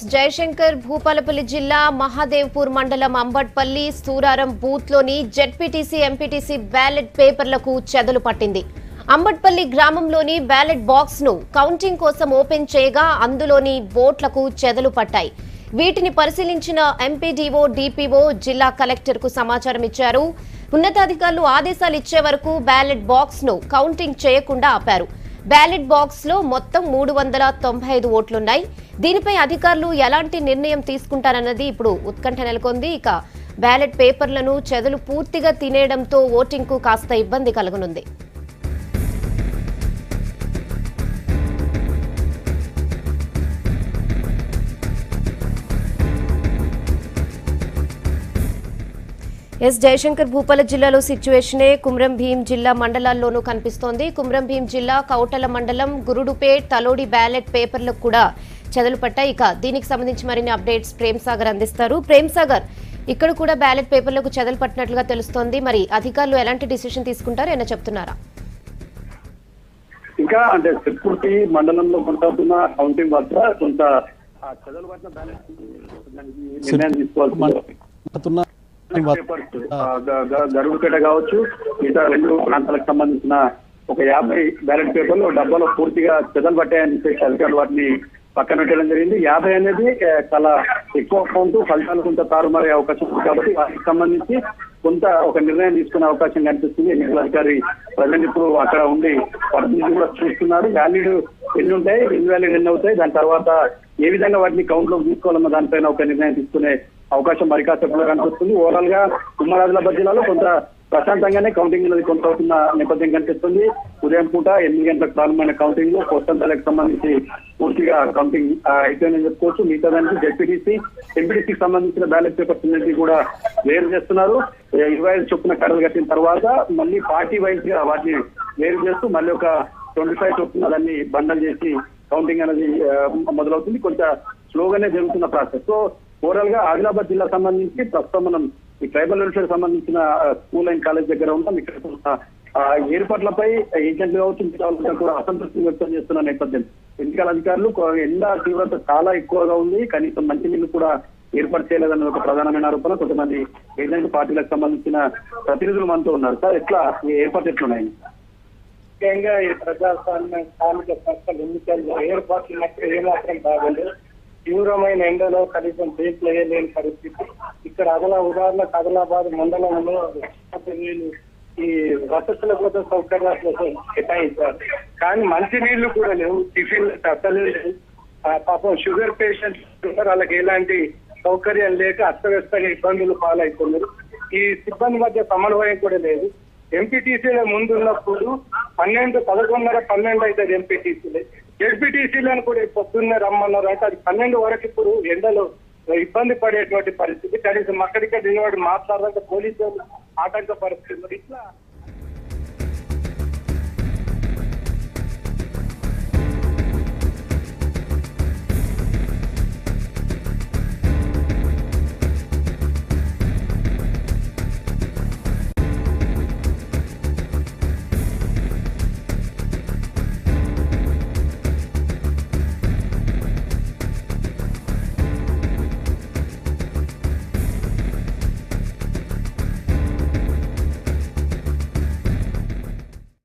జయశంకర్ భూపాలపల్లి జిల్లా మహాదేవ్పూర్ మండలం అంబట్పల్లి సూరారం బూత్లోని జెడ్పీటీసీ ఎంపీటీసీ బ్యాలెట్ పేపర్లకు చెదలు పట్టింది అంబట్పల్లి గ్రామంలోని బ్యాలెట్ బాక్స్ ను కౌంటింగ్ కోసం ఓపెన్ చేయగా అందులోని ఓట్లకు చెదలు పట్టాయి వీటిని పరిశీలించిన ఎంపీడీఓ డిపిఓ జిల్లా కలెక్టర్ కు సమాచారం ఇచ్చారు ఉన్నతాధికారులు ఆదేశాలు ఇచ్చే వరకు బ్యాలెట్ బాక్స్ ను కౌంటింగ్ చేయకుండా ఆపారు బ్యాలెట్ బాక్స్ లో మొత్తం మూడు వందల తొంభై ఐదు ఓట్లున్నాయి దీనిపై అధికారులు ఎలాంటి నిర్ణయం తీసుకుంటారన్నది ఇప్పుడు ఉత్కంఠ నెలకొంది ఇక బ్యాలెట్ పేపర్లను చెదలు పూర్తిగా తినేయడంతో ఓటింగ్ కు కాస్త ఇబ్బంది కలగనుంది ఎస్ జయశంకర్ భూపాల జిల్లాలో సిచ్యువేషనే కుమ్రం భీం జిల్లా మండలాల్లోనూ కనిపిస్తోంది కుమ్రం భీం జిల్లా కౌటల మండలం గురుడుపేట్ తలోడి బ్యాలెట్ పేపర్లకు కూడా చెదలు పట్టాయి ఇక దీనికి సంబంధించి మరిన్ని అప్డేట్స్ ప్రేమ్ సాగర్ అందిస్తారు ప్రేమ్ సాగర్ ఇక్కడ కూడా బ్యాలెట్ పేపర్లకు చెదలు పట్టినట్లుగా తెలుస్తోంది మరి అధికారులు ఎలాంటి డిసిషన్ తీసుకుంటారో ఏమైనా చెప్తున్నారా ఇంకా అంటే సెక్యూరిటీ మండలంలో కొనసాగుతున్న కౌంటింగ్ వద్ద కొంత ఆ చదలు పట్టిన బ్యాలెన్స్ దానికి నిర్ణయం తీసుకోవాల్సి పడుతున్న పేపర్స్ ఆ, గ- గ- గరుడుపేట కావచ్చు మిగతా రెండు ప్రాంతాలకు సంబంధించిన ఒక యాభై బ్యాలెట్ పేపర్లు డబ్బాలో పూర్తిగా చెదలు పట్టాయని చెప్పేసి అధికారులు వాటిని పక్కన పెట్టడం జరిగింది యాభై అనేది ఆ, చాలా ఎక్కువ అమౌంట్ ఫలితాలు కొంత తారుమారే అవకాశం ఉంది కాబట్టి వాటికి సంబంధించి కొంత ఒక నిర్ణయం తీసుకునే అవకాశం కనిపిస్తుంది ఎన్నికల అధికారి ప్రజెంట్ ఇప్పుడు అక్కడ ఉండి వాటి నుంచి కూడా చూస్తున్నారు వ్యాలిడ్ ఎన్ని ఉంటాయి ఇన్వాలిడ్ ఎన్ని అవుతాయి దాని తర్వాత ఏ విధంగా వాటిని కౌంట్ లోకి తీసుకోవాలన్న దానిపైన ఒక నిర్ణయం తీసుకునే అవకాశం మరి కాసేపులో కనిపిస్తుంది ఓవరాల్ గా ఉమ్మడి ఆదిలాబాద్ జిల్లాలో కొంత ప్రశాంతంగానే కౌంటింగ్ అనేది కొనసాగుతున్న నేపథ్యం కనిపిస్తుంది ఉదయం పూట ఎనిమిది గంటలకు ప్రారంభమైన కౌంటింగ్ పోస్టల్ సంబంధించి పూర్తిగా కౌంటింగ్ ఆ, అయిపోయిందని చెప్పుకోవచ్చు మిగతా దానికి జెడ్పీటీసీ ఎంపీటీసీకి సంబంధించిన బ్యాలెట్ పేపర్స్ అన్నింటినీ కూడా వేరు చేస్తున్నారు ఏ, ఇరవై ఐదు చొప్పున కడలు కట్టిన తర్వాత మళ్ళీ పార్టీ వైజ్ గా వాటిని వేరు చేస్తూ మళ్ళీ ఒక ట్వంటీ ఫైవ్ చొప్పున దాన్ని బండల్ చేసి కౌంటింగ్ అనేది ఆ, మొదలవుతుంది కొంచెం స్లోగానే జరుగుతున్న ప్రాసెస్ సో ఓవరాల్ గా ఆదిలాబాద్ జిల్లా సంబంధించి ప్రస్తుతం మనం ఈ ట్రైబల్ వెల్ఫేర్ సంబంధించిన ఆ, స్కూల్ అండ్ కాలేజ్ దగ్గర ఉంటాం ఇక్కడ కొంత, ఆ, ఏర్పాట్లపై ఏజెంట్లు కావచ్చు మిగతా వాళ్ళంతా కూడా అసంతృప్తి వ్యక్తం చేస్తున్న నేపథ్యం ఎన్నికల అధికారులు కొ- ఎండ తీవ్రత చాలా ఎక్కువగా ఉంది కనీసం మంచినీళ్ళు కూడా ఏర్పాటు చేయలేదన్న ఒక ప్రధానమైన ఆరోపణ కొంతమంది ఏజెంట్ పార్టీలకు సంబంధించిన ప్రతినిధులు మనతో ఉన్నారు సార్ ఎట్లా ఈ ఏర్పాటు ఎట్లున్నాయి ముఖ్యంగా ఈ ప్రజాస్వామ్య స్థానిక సంస్థల ఎన్నికల్లో ఏర్పాట్లు మాత్రం ఏమాత్రం బాగలేదు తీవ్రమైన ఎండలో కనీసం బేట్లు వేయలేని పరిస్థితి ఇక్కడ అదలా ఉదాహరణకు ఆదిలాబాద్ మండలంలో వీళ్ళు ఈ వసతుల కోసం సౌకర్యాల కోసం కేటాయించారు కానీ మంచినీళ్లు కూడా లేవు టిఫిన్ అసలు లేవు. ఆ పాపం షుగర్ పేషెంట్స్ ఉన్నారు, వాళ్ళకి ఎలాంటి సౌకర్యం లేక అస్తవ్యస్తంగా ఇబ్బందులు పాలవుతున్నారు ఈ సిబ్బంది మధ్య సమన్వయం కూడా లేదు ఎంపీటీసీల ముందున్నప్పుడు పన్నెండు పదకొండున్నర పన్నెండు అవుతుంది ఎంపీటీసీలే ఎస్పీటీసీలను కూడా పొద్దున్నే రమ్మన్నారు అంటే అది పన్నెండు వరకు ఇప్పుడు ఎండలో ఇబ్బంది పడేటువంటి పరిస్థితి కనీసం అక్కడికే నిలబడి మాట్లాడదాక పోలీసులు ఆటంక పరిస్థితులు ఇట్లా